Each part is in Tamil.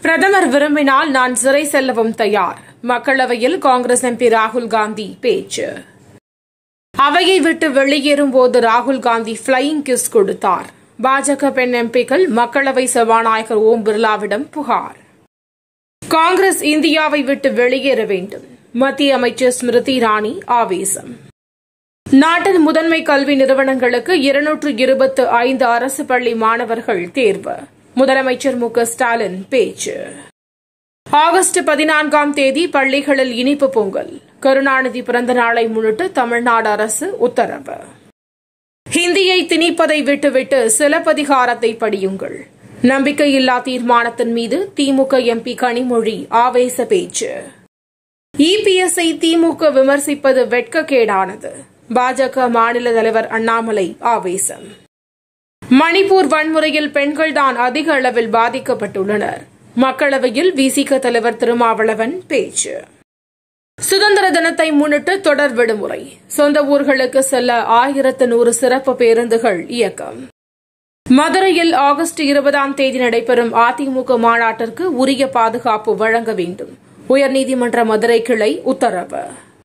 பிரதமர் விரும்பினால் நான் சிறை செல்லவும் தயார் மக்களவையில் காங்கிரஸ் எம்பி ராகுல் காந்தி பேச்சு அவையை விட்டு வெளியேறும்போது ராகுல் காந்தி பிளையிங் கிஸ் கொடுத்தார் பாஜக பெண் எம்பிக்கள் மக்களவை சபாநாயகர் ஓம் பிர்லாவிடம் புகார் காங்கிரஸ் இந்தியாவை விட்டு வெளியேற வேண்டும் மத்திய அமைச்சர் ஸ்மிருதி இரானி ஆவேசம் நாட்டின் முதன்மை கல்வி நிறுவனங்களுக்கு இருநூற்று இருபத்து ஐந்து அரசு பள்ளி மாணவர்கள் தேர்வு முதலமைச்சர் மு க ஸ்டாலின் பேச்சு ஆகஸ்ட் பதினான்காம் தேதி பள்ளிகளில் இனிப்பு பொங்கல் கருணாநிதி பிறந்த நாளை முன்னிட்டு தமிழ்நாடு அரசு உத்தரவு ஹிந்தியை திணிப்பதை விட்டுவிட்டு சிலப்பதிகாரத்தை படியுங்கள் நம்பிக்கையில்லா தீர்மானத்தின் மீது திமுக எம்பி கனிமொழி ஆவேச பேச்சு இபிஎஸ்ஐ திமுக விமர்சிப்பது வெட்கக்கேடானது பாஜக மாநில தலைவர் அண்ணாமலை ஆவேசம் மணிப்பூர் வன்முறையில் பெண்கள்தான் அதிக அளவில் பாதிக்கப்பட்டுள்ளனர் மக்களவையில் விசிக தலைவர் திருமாவளவன் பேச்சு சுதந்திர தினத்தை முன்னிட்டு தொடர் விடுமுறை சொந்த ஊர்களுக்கு செல்ல ஆயிரத்து நூறு சிறப்பு பேருந்துகள் இயக்கம் மதுரையில் ஆகஸ்ட் இருபதாம் தேதி நடைபெறும் அதிமுக மாநாட்டிற்கு உரிய பாதுகாப்பு வழங்க வேண்டும் உயர்நீதிமன்ற மதுரை கிளை உத்தரவு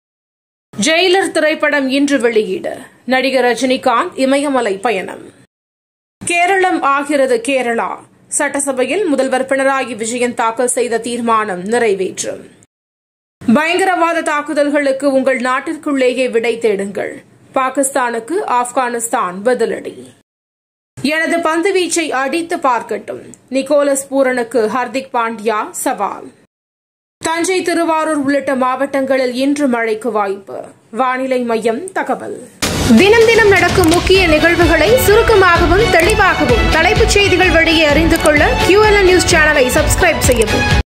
ஜெயிலர் திரைப்படம் இன்று வெளியீடு நடிகர் ரஜினிகாந்த் இமயமலை பயணம் கேரளம் ஆகிறது கேரளா சட்டசபையில் முதல்வர் பினராயி விஜயன் தாக்கல் செய்த தீர்மானம் நிறைவேற்றும் பயங்கரவாத தாக்குதல்களுக்கு உங்கள் நாட்டிற்குள்ளேயே விடை தேடுங்கள் பாகிஸ்தானுக்கு ஆப்கானிஸ்தான் பதிலடி எனது பந்து வீச்சை அடித்து பார்க்கட்டும் நிக்கோலஸ் பூரனுக்கு ஹர்திக் பாண்டியா சவால் தஞ்சை திருவாரூர் உள்ளிட்ட மாவட்டங்களில் இன்று மழைக்கு வாய்ப்பு வானிலை மையம் தகவல் தினம் தினம் நடக்கும் முக்கிய நிகழ்வுகளை சுருக்கமாகவும் தெளிவாகவும் தலைப்புச் செய்திகள் வழியே அறிந்து கொள்ள QLN நியூஸ் சேனலை சப்ஸ்கிரைப் செய்யவும்